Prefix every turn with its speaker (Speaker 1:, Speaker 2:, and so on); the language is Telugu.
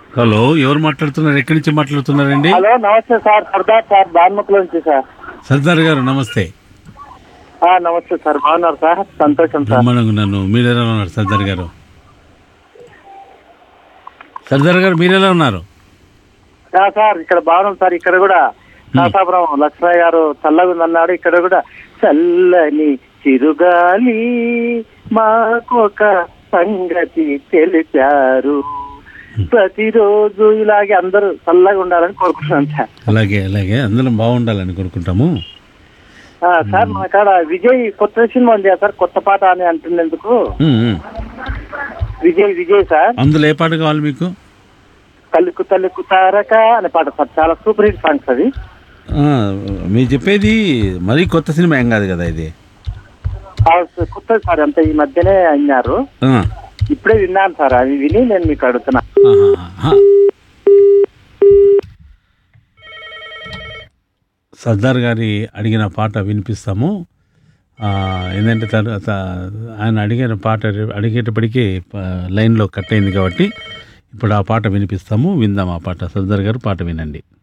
Speaker 1: హలో ఎవరు మాట్లాడుతున్నారు ఎక్కడి నుంచి మాట్లాడుతున్నారండి
Speaker 2: హలో నమస్తే సార్ సర్దార్ సార్ బాన్ముఖ్ నుంచి సార్
Speaker 1: సర్దార్ గారు నమస్తే
Speaker 2: ఆ, నమస్తే సార్ బాగున్నారు సార్ సంతోషం సార్
Speaker 1: బ్రహ్మాండంగా ఉన్నాను మీరు ఎలా ఉన్నారు సర్దార్ గారు సర్దార్ గారు మీరు ఎలా ఉన్నారు
Speaker 2: ఆ, సార్ ఇక్కడ బాగున్నాం సార్ ఇక్కడ కూడా కాసాపురం లక్ష్మయ్య గారు చల్లగా ఉందన్నాడు ఇక్కడ కూడా చల్లని చిరుగాలి మాకొక సంగతి తెలిపారు ప్రతిరోజు ఇలాగే అందరూ చల్లగా ఉండాలని కోరుకుంటున్నాను సార్
Speaker 1: అలాగే అలాగే అందరం బాగుండాలని కోరుకుంటాము
Speaker 2: ఆ, సార్ మన కాడ విజయ్ కొత్త సినిమా ఉంది కదా సార్ కొత్త పాట అని అంటున్నందుకు
Speaker 1: ఉమ్, ఉమ్.
Speaker 2: విజయ్ విజయ్ సార్
Speaker 1: అందులో ఏ పాట కావాలి మీకు
Speaker 2: తల్లికు తల్లికు తారక అనే పాట సార్ చాలా సూపర్ హిట్ సాంగ్స్ అది
Speaker 1: ఆ, మీరు చెప్పేది మరీ కొత్త సినిమా ఏం కాదు కదా ఇది
Speaker 2: ఆ, కొత్తది సార్ అంత ఈ మధ్యనే అన్నారు
Speaker 1: ఆ,
Speaker 2: ఇప్పుడే విన్నాను సార్ అవి విని నేను మీకు అడుగుతున్నా
Speaker 1: ఆహా. సర్దార్ గారి అడిగిన పాట వినిపిస్తాము ఆ, ఏంటంటే తర్వాత ఆయన అడిగిన పాట అడిగేటప్పటికీ ప- లైన్లో కట్ అయింది కాబట్టి ఇప్పుడు ఆ పాట వినిపిస్తాము విందాం ఆ పాట సర్దార్ గారు పాట వినండి